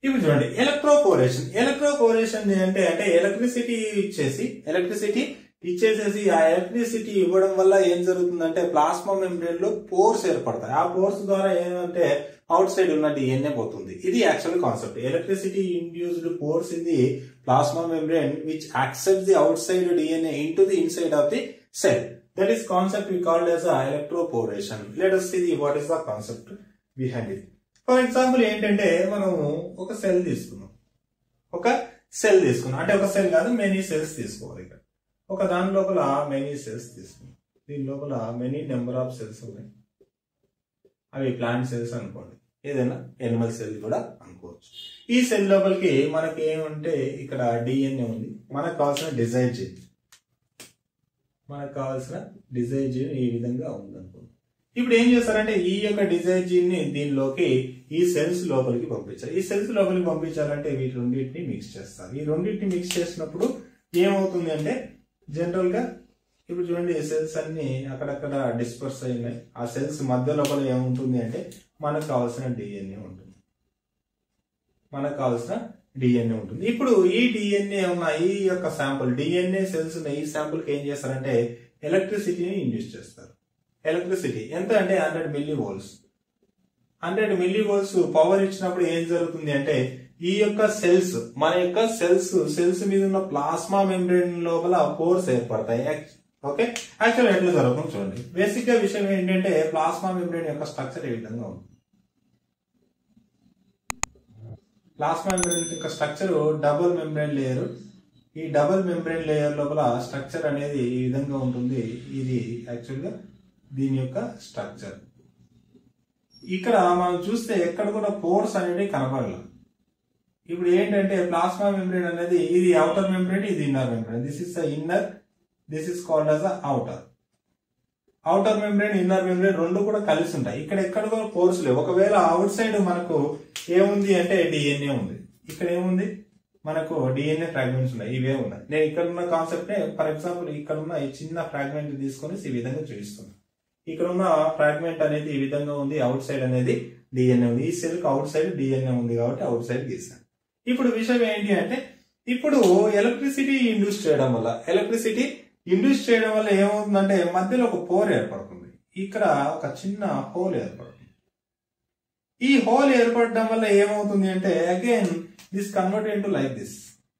ఇప్పుడు చూడండి electroporation electroporation అంటే అంటే ఎలక్ట్రిసిటీ ఇచ్చేసి ఎలక్ట్రిసిటీ ఇచ్చేసేసి ఆ ఎలక్ట్రిసిటీ ఇవ్వడం వల్ల ఏం జరుగుతుందంటే ప్లాస్మా మెంబ్రేన్ లో పోర్స్ ఏర్పడతాయి ఆ పోర్స్ ద్వారా ఏమంటే అవుట్ సైడ్ ఉన్న డిఎన్ఏ పోతుంది ఇది actual concept electricity induced pores in the plasma membrane which accept the outside DNA into the inside of the cell that is concept we called as a electroporation let us see the what is the concept behind it for example ఏంటంటే మనం ఒక cell తీసుకున్నాం ఒక cell తీసుకున్నాం అంటే ఒక cell కాదు many cells తీసుకోవాలి ఇక్కడ ఒక దాని లోపల మెనీ సెల్స్ తీసుకున్నాం దీని లోపల మెనీ నెంబర్ ఆఫ్ సెల్స్ ఉన్నాయి అవి ప్లాంట్ సెల్స్ అనుకోండి ఏదైనా ఎనిమల్ సెల్ కూడా అనుకోవచ్చు ఈ సెల్ లోపలికి మనకి ఏమంటే ఇక్కడ డిఎన్ఏ ఉంది మనకు కావాల్సిన డిజైర్ జీన్ మనకు కావాల్సిన డిజైర్ జీన్ ఈ విధంగా ఉంది అనుకోండి ఇప్పుడు ఏం చేస్తారంటే ఈ యొక్క డిజైర్ జీన్ ని దీనిలోకి ఈ సెల్స్ లోపలికి పంపించాలి ఈ సెల్స్ లోపలికి పంపించాలంటే వీటి రెండింటిని మిక్స్ చేస్తారు ఈ రెండింటిని మిక్స్ చేసినప్పుడు ఏమవుతుంది అంటే జనరల్ గా ఇప్పుడు చూడండి సెల్స్ అన్ని అక్కడక్కడ డిస్పర్స్ అయినాయి ఆ సెల్స్ మధ్య లోపల ఏముంటుంది అంటే మనకు కావాల్సిన డిఎన్ఏ ఉంటుంది మనకు కావాల్సిన డిఎన్ఏ ఉంటుంది ఇప్పుడు ఈ డిఎన్ఏ ఉన్న ఈ యొక్క శాంపుల్ డిఎన్ఏ సెల్స్ ఉన్న ఈ శాంపుల్ కి ఏం చేస్తారంటే ఎలక్ట్రిసిటీని ఇండ్యూస్ చేస్తారు ఎలక్ట్రిసిటీ ఎంత అంటే hundred millivolts hundred millivolts power ఇచ్చినప్పుడు ఏం జరుగుతుంది అంటే ఈ యొక్క సెల్స్ మన యొక్క సెల్స్ సెల్స్ మీద ఉన్న ప్లాస్మా మెంబ్రేన్ లోపల పోర్స్ ఏర్పడతాయి ఓకే యాక్చువల్ ఎట్లా జరుగుతుంది చూడండి బేసిక్ గా విషయం ఏంటంటే ప్లాస్మా మెంబ్రేన్ యొక్క స్ట్రక్చర్ ఈ విధంగా ఉంటుంది ప్లాస్మా మెంబ్రేన్ యొక్క స్ట్రక్చర్ డబుల్ మెంబ్రేన్ లేయర్ ఈ డబుల్ మెంబ్రేన్ లేయర్ లోపల స్ట్రక్చర్ అనేది ఈ విధంగా ఉంటుంది ఇది యాక్చువల్ గా దీని యొక్క స్ట్రక్చర్ ఇక్కడ మనం చూస్తే ఎక్కడ కూడా పోర్స్ అనేది కనపడలేదు ఇప్పుడు ఏంటంటే ప్లాస్మా మెంబ్రేన్ అనేది ఇది అవుటర్ మెంబ్రేన్ ఇది inner membrane this is the inner this is called as outer outer membrane inner membrane రెండు కూడా కలిసి ఉంటాయి ఇక్కడ ఎక్కడ కూడా పోర్స్ లేవు ఒకవేళ అవుట్ సైడ్ మనకు ఏముంది అంటే డిఎన్ఏ ఉంది ఇక్కడ ఏముంది మనకు డిఎన్ఏ ఫ్రాగ్మెంట్స్ ఉన్నాయి ఇవే ఉన్నాయి నేను ఇక్కడ ఉన్న కాన్సెప్ట్ ఫర్ ఎగ్జాంపుల్ ఇక్కడ ఉన్న ఈ చిన్న ఫ్రాగ్మెంట్ తీసుకొని ఈ విధంగా చూపిస్తున్నాను ఇక్కడ ఉన్న ఫ్రాగ్మెంట్ అనేది ఈ విధంగా ఉంది అవుట్ సైడ్ అనేది డిఎన్ఏ ఉంది ఈ సెల్ కి అవుట్ సైడ్ డిఎన్ఏ ఉంది కాబట్టి అవుట్ సైడ్ గీసాను ఇప్పుడు విషయం ఏంటి అంటే ఇప్పుడు ఎలక్ట్రిసిటీ ఇండ్యూస్ చేయడం వల్ల ఎలక్ట్రిసిటీ ఇండ్యూస్ చేయడం వల్ల ఏమవుతుందంటే మధ్యలో ఒక పోర్ ఏర్పడుతుంది ఇక్కడ ఒక చిన్న హోల్ ఏర్పడుతుంది ఈ హోల్ ఏర్పడడం వల్ల ఏమవుతుంది అంటే again this convert into like this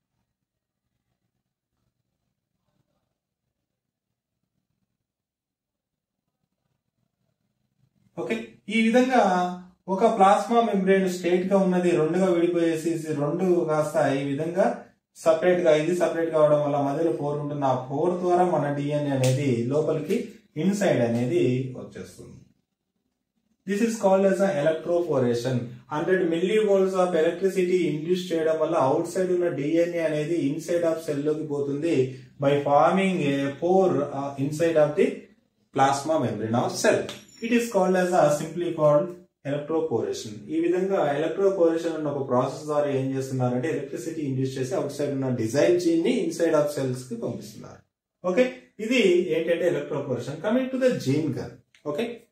okay ఈ విధంగా ఒక ప్లాస్మా మెంబ్రేన్ స్ట్రేట్ గా ఉన్నది రెండుగా విడిపోయేసి రెండు కాస్త ఈ విధంగా సపరేట్ గా ఇది సపరేట్ కావడం వల్ల మధ్యలో పోర్ ఉంటుంది ఆ పోర్ ద్వారా మన డిఎన్ఏ అనేది లోపలికి ఇన్సైడ్ అనేది వచ్చేస్తుంది this is called as electroporation hundred millivolts of electricity induce చేయడం వల్ల అవుట్ సైడ్ ఉన్న డిఎన్ఏ అనేది ఇన్సైడ్ ఆఫ్ సెల్ లోకి పోతుంది by forming a pore inside of the plasma membrane of cell it is called as simply called electroporation ఈ విధంగా electroporation అన్న ఒక ప్రాసెస్ ద్వారా ఏం చేస్తున్నారంటే ఎలక్ట్రిసిటీ ఇండ్యూస్ చేసి అవుట్ సైడ్ ఉన్న డిజైన్ జీన్ ని ఇన్సైడ్ ఆఫ్ సెల్స్ కి పంపిస్తున్నారు ఓకే ఇది ఏంటంటే electroporation coming to the gene gun okay